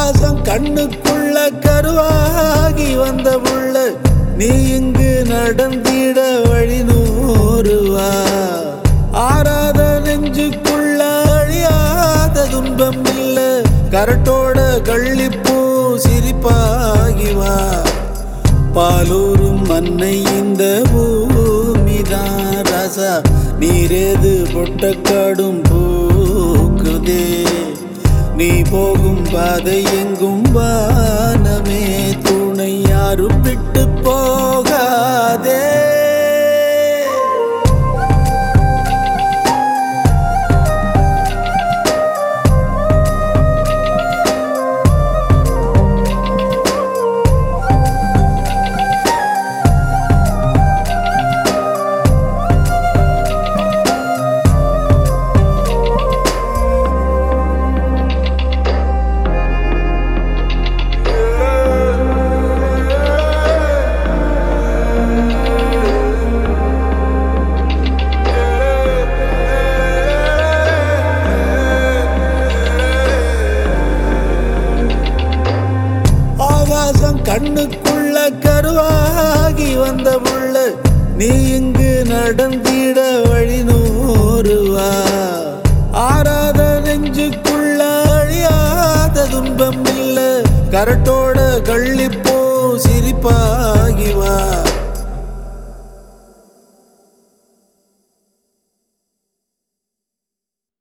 ஆகாசம் கண்ணுக்குள்ள கருவாகி வந்த புள்ள நீ இங்கு நடந்திட வழி நூறுவா ஆறாத நெஞ்சுக்குள்ள அழியாத துன்பம் இல்ல கரட்டோட கள்ளிப்பூ சிரிப்பாகி வா பாலூரும் மண்ணை இந்த பூமிதான் ராசா நீரேது பொட்டக்காடும் பூக்குதே நீ போகும் பாதை எங்கும் வானமே துணை யாரும் விட்டு போகாதே ஆகாசம் கண்ணுக்குள்ள கருவாகி வந்த புள்ள நீ இங்கு நடந்திட வழி நூறுவா ஆறாத நெஞ்சுக்குள்ள அழியாத துன்பம் இல்ல கரட்டோட கள்ளி